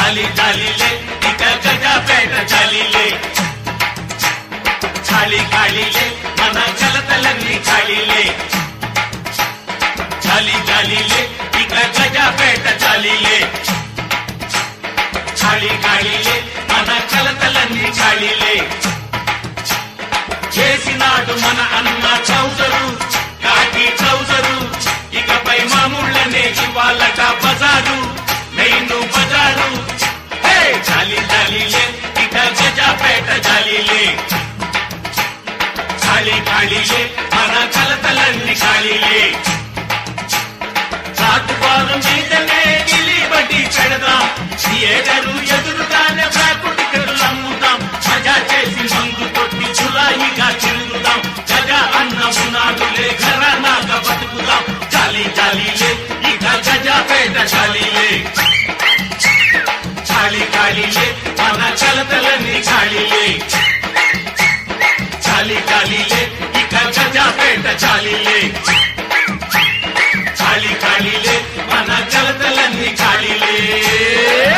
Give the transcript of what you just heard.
చాలి చాలిలే ఇక గజాపేట చాలిలే ఖాళీ ఖాళీలే మన కలతలన్నీ ఖాళీలే చాలి చాలిలే ఇక గజాపేట చాలిలే ఖాళీ ఖాళీలే మన కలతలన్నీ ఖాళీలే చేసినాడు మన అన్న చౌదరు కాకి చౌదరు ఇకపై మామూళ్ళనే ఇవాళట బజారు మెయిన్ బజారు హే చాలి చాలిలే ఇక గజాపేట చాలిలే ఖాళీ ఖాళీలే మన కలతలన్నీ ఖాళీలే చాటువారు మీదనే గిలిబడి పెడదాం థియేటరు ఎదురుగానే బ్లాక్ టికెట్లు అమ్ముతాం మజా చేసి మందు కొట్టి చులాయిగా తిరుగుదాం జగ అన్న ఉన్నాడులే ఘరానాగా బతుకుదాం చాలి చాలీలే ఇక గజాపేట చాలీలే ఖాళీ ఖాళీలే మన కలతలన్నీ ఖాళీలే చాలి చాలీలే ఇక గజాపేట చాలీలే ఖాళీ ఖాళీలే మన కలతలన్నీ ఖాళీలే